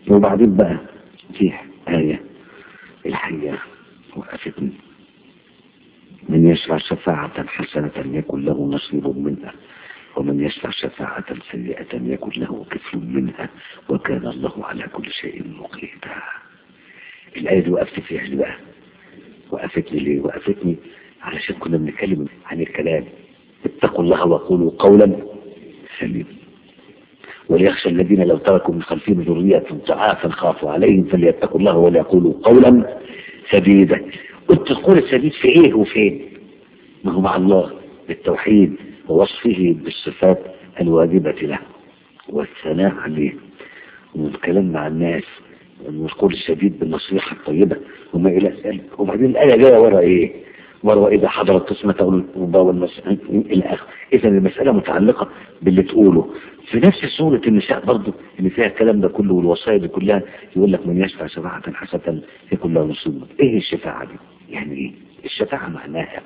وبعدين بقى في آية الحقيقة وقفتني من يشفع شفاعة حسنة يكن له نصيب منها ومن يشفع شفاعة سيئة يكن له كفل منها وكان الله على كل شيء مقيتا الآية دي وقفت فيها ليه بقى وقفتني ليه وقفتني علشان كنا بنتكلم عن الكلام اتقوا الله وقولوا قولا سليما وليخشى الذين لو تركوا من خلفهم ذرية ضعافا خافوا عليهم فليتقوا الله وليقولوا قولا سديدا قلت القول السديد في ايه وفين ما هو مع الله بالتوحيد ووصفه بالصفات الواجبة له والثناء عليه والكلام مع الناس والقول الشديد بالنصيحة الطيبة وما إلى ذلك وبعدين الآية جاية ورا إيه ورا إذا حضرت قسمة القربى والمسألة إلى آخره إذا المسألة متعلقة باللي تقوله في نفس سورة النساء برضه اللي فيها الكلام ده كله والوصايا دي كلها يقول لك من يشفع شفاعة حسنة يكون له نصيب إيه الشفاعة دي؟ يعني إيه؟ الشفاعة معناها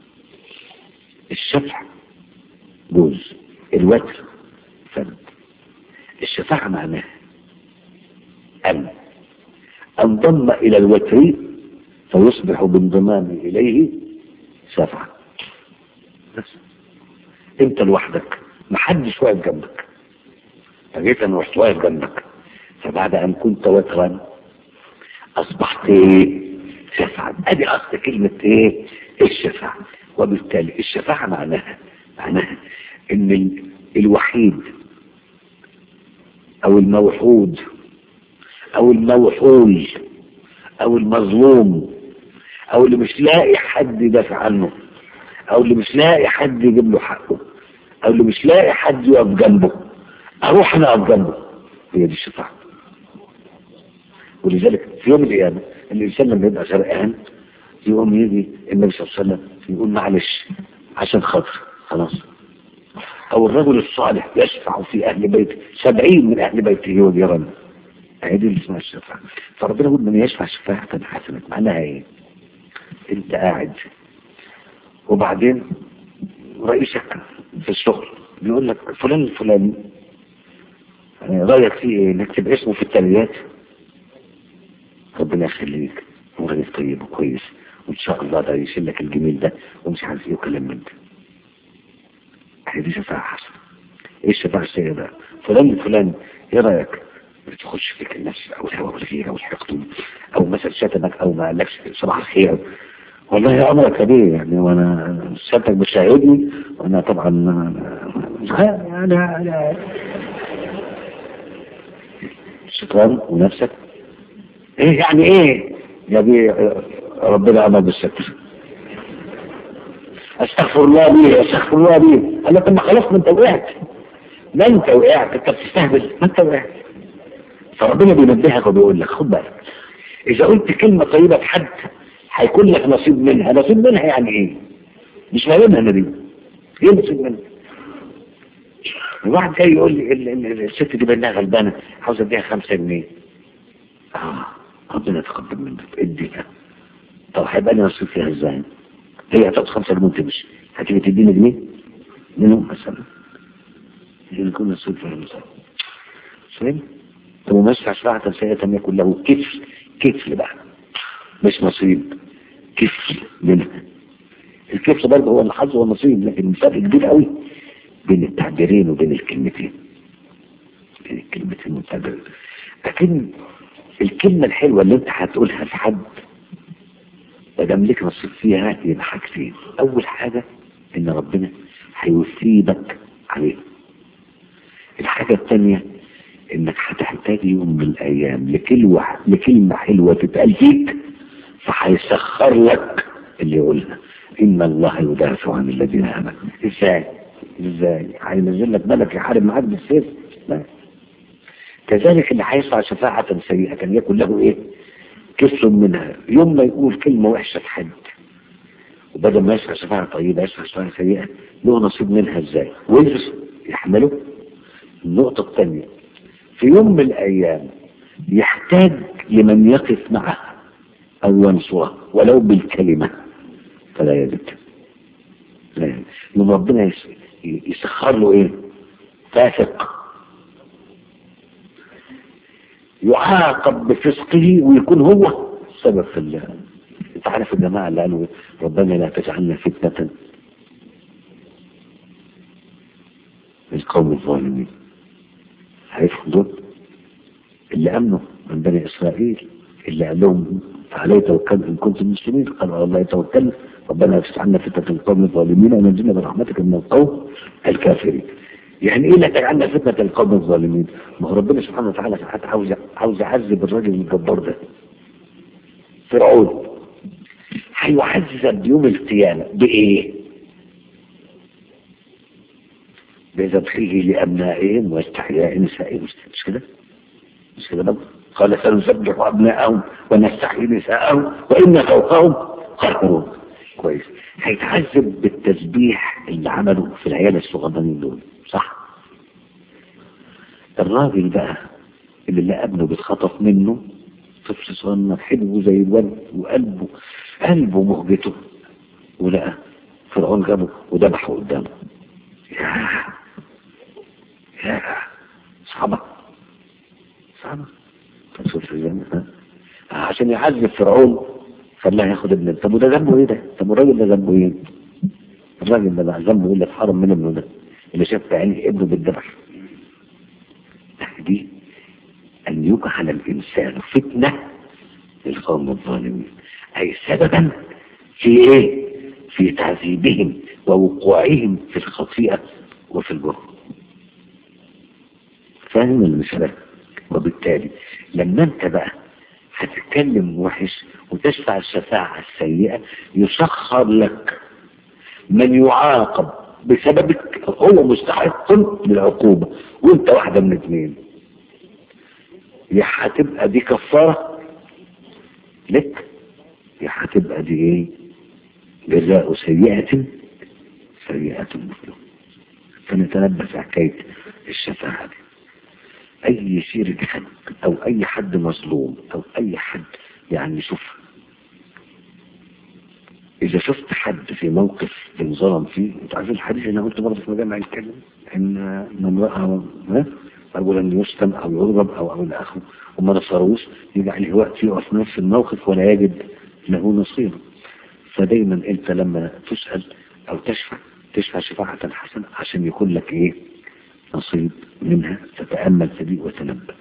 الشفع جوز الوتر فرد الشفاعة معناها أن انضم إلى الوتر فيصبح بانضمام إليه شفعة بس انت لوحدك محدش واقف جنبك فجيت انا رحت واقف جنبك فبعد ان كنت وترا اصبحت ايه شفعا ادي اصل كلمة ايه الشفاعة وبالتالي الشفاعة معناها معناها ان ال... الوحيد او الموحود او الموحول او المظلوم او اللي مش لاقي حد يدافع عنه او اللي مش لاقي حد يجيب له حقه او اللي مش لاقي حد يقف جنبه اروح انا اقف جنبه هي دي الشفاعة ولذلك في يوم القيامة الانسان لما يبقى غرقان يقوم يجي النبي صلى الله عليه وسلم يقول معلش عشان خاطر خلاص او الرجل الصالح يشفع في اهل بيته سبعين من اهل بيته يرى هي دي اللي اسمها الشفاعة فربنا يقول من يشفع شفاعة حسنة معناها ايه انت قاعد وبعدين رئيسك في الشغل بيقول لك فلان الفلاني رايك فيه ايه نكتب اسمه في التاليات ربنا يخليك هو راجل طيب وكويس وان شاء الله ده يشيل لك الجميل ده ومش عارف ايه وكلام من ده هي دي شفاعة حسنة ايه الشفاعة السيئة بقى فلان الفلاني ايه رايك تخش فيك النفس او الهوى والغيرة او الحقد او مثلا شتمك او ما قالكش صباح الخير والله يا امرك كبير يعني وانا سيادتك بتشاهدني وانا طبعا انا انا الشيطان ونفسك ايه يعني ايه يا بي ربنا امر بالستر استغفر الله بيه استغفر الله بيه قال لك ما خلاص ما انت وقعت ما انت وقعت انت بتستهبل ما انت وقعت فربنا بينبهك وبيقول لك خد بالك اذا قلت كلمة طيبة لحد هيكون لك نصيب منها نصيب منها يعني ايه مش فاهمها نبي ايه نصيب منها الواحد جاي يقول لي ال- ال- الست دي بانها غلبانه عاوز اديها خمسة جنيه اه ربنا يتقبل منك اديها طب هيبقى لي نصيب فيها ازاي هي هتاخد خمسة جنيه وتمشي هتيجي تديني جنيه منهم مثلا يكون نصيب فيها مثلا فاهم ومشفع شفاعة سيئة يكون له كفل كفل بقى مش نصيب كفل منها الكفل برضه هو الحظ والنصيب لكن فرق كبير قوي بين التعبيرين وبين الكلمتين بين الكلمتين والتعبيرين لكن الكلمة الحلوة اللي انت هتقولها لحد ما دام لك نصيب فيها يبقى حاجتين اول حاجة ان ربنا هيثيبك عليها الحاجة الثانية انك هتحتاج يوم من الايام لكلمة لكلمة حلوة تتقال فيك فهيسخر لك اللي يقولها ان الله يدافع عن الذين امنوا ازاي ازاي هينزل لك ملك يحارب معاك بالسيف لا كذلك اللي هيسعى شفاعة سيئة كان يكون له ايه كفل منها يوم ما يقول كلمة وحشة في حد وبدل ما يسعى شفاعة طيبة يسعى شفاعة سيئة له نصيب منها ازاي ويدرس يحمله النقطة الثانية في يوم من الأيام يحتاج لمن يقف معه أو ينصره ولو بالكلمة فلا يجد لا يجد يوم ربنا يس- يسخر له إيه فاسق يعاقب بفسقه ويكون هو السبب في الله انت عارف الجماعة اللي قالوا ربنا لا تجعلنا فتنة للقوم الظالمين عارفهم دول اللي امنوا من بني اسرائيل اللي قال لهم فعليه توكلوا ان كنتم مسلمين قالوا على الله توكلنا ربنا لا تجعلنا فتنة للقوم الظالمين ونجينا برحمتك من القوم الكافرين يعني ايه لا تجعلنا فتنة للقوم الظالمين ما هو ربنا سبحانه وتعالى ساعات عاوز عاوز يعذب الراجل الجبار ده فرعون هيعذب يوم القيامة بإيه؟ بذبحه لأبنائهم واستحياء نسائهم مش كده؟ مش كده برضه؟ قال سنذبح أبنائهم ونستحيي نساءهم وإن فوقهم قاهرون كويس هيتعذب بالتسبيح اللي عمله في العيال الصغيرين دول صح؟ الراجل بقى اللي اللي ابنه بيتخطف منه طفل صغير حلو زي الولد وقلبه قلبه مهجته ولقى فرعون جابه وذبحه قدامه يا يا صعبة صعبة شوف الجنة عشان يعذب فرعون خلاه ياخد ابن طب وده ذنبه ايه ده؟ طب والراجل ده ذنبه ايه؟ الراجل ده بقى ذنبه ايه اللي اتحرم من ابنه ده؟ اللي شاف بعينه ابنه بيتذبح دي أن يجعل الإنسان فتنة للقوم الظالمين أي سببا في إيه؟ في تعذيبهم ووقوعهم في الخطيئة وفي الجرم فاهم ولا مش فاهم؟ وبالتالي لما أنت بقى هتتكلم وحش وتشفع الشفاعة السيئة يسخر لك من يعاقب بسببك هو مستحق للعقوبة وانت واحدة من اثنين يا هتبقى دي كفارة لك يا هتبقى دي ايه جزاء سيئة سيئة مثله فنتلبس حكاية الشفاعة دي اي شيرة حد او اي حد مظلوم او اي حد يعني شوف اذا شفت حد في موقف انظلم فيه انت عارفين الحديث اللي انا قلت برضه في مجامع الكلم ان من راى رجلا يشتم او يضرب او او الى اخره وما نصروش يبقى عليه وقت يقف في نفس الموقف ولا يجد له نصيبا فدايما انت لما تسال او تشفع تشفع شفاعة حسنة عشان يكون لك ايه نصيب منها تتأمل في دي وتنبه